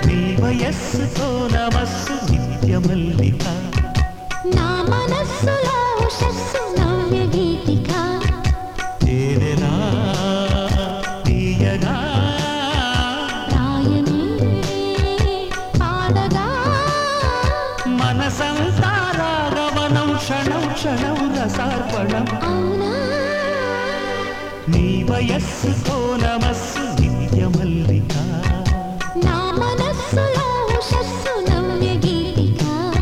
నీ వయస్సుతో నమస్సు నిత్య మల్లిక నా మనస్సులో ఉషస్సు నవ్య గీతిక తేనెలా తీయగా ప్రాయమే పాడగా మనసంతా రాగవనం క్షణం క్షణం రసార్పణం అవునా నీ వయస్సుతో నమస్సు నిత్య మల్లిక నా మనస్సులో ఉషస్సు నవ్య గీతిక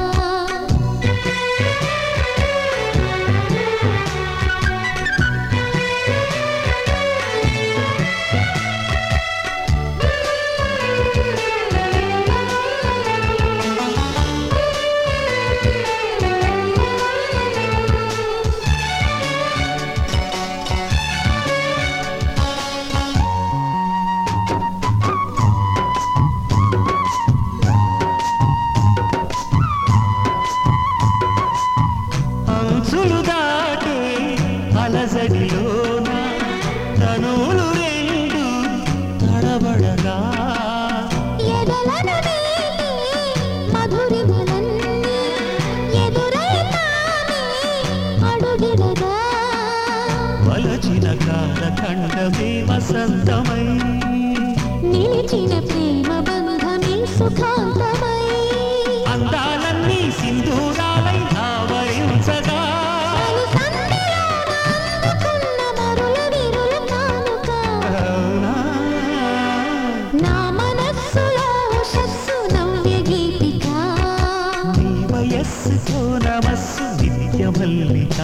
అంచులు దాటే అలజడిలోన తనువులు రెండు తడబడగా ఎదలను నీటి మధురిమలన్నీ ఎదురైతానే అడుగిడగా వలచిన కాలఖండమే వసంతమై నిలిచిన ప్రేమ బంధమే సుఖాంతమై అందాలన్నీ సింధూరాలై ఆవరించగా అను సంధిలోన అందుకున్న మరుల విరుల కానుక అవునా? నా మనస్సులో ఉషస్సు నవ్య గీతిక నీ వయస్సుతో నమస్సు నిత్య మల్లిక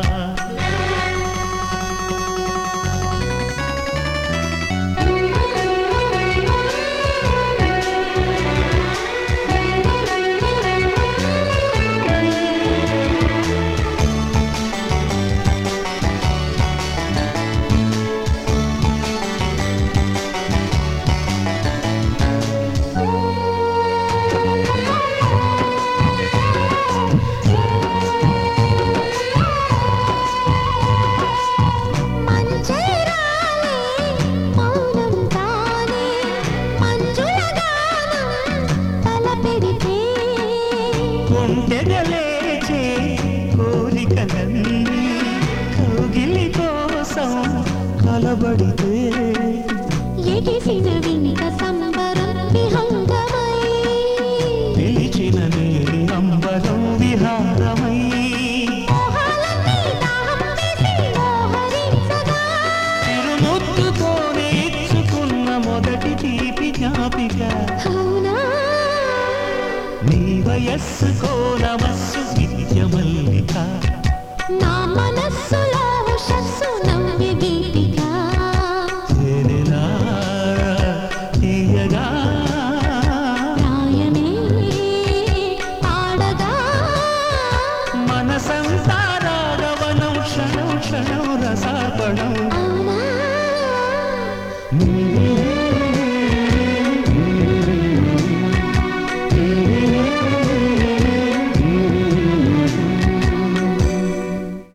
మంజరాలే మౌనం తానే మంజుల గానం తలపెడితే గుండెగలేచే కోరికలన్నీ కౌగిలి కోసం కలబడితే ఎగిసిన వినిక సంబరం విహంగమై పిలిచిన నేరి అంబరం విహారమై మోహాలన్నీ దాహం వేసి మోహరించగా తిరుముద్దుతోనే ఇచ్చుకున్న మొదటి తీపి జ్ఞాపిక అవునా నీ వయస్సుకో నమస్సు నిత్య మల్లిక నా మనస్సు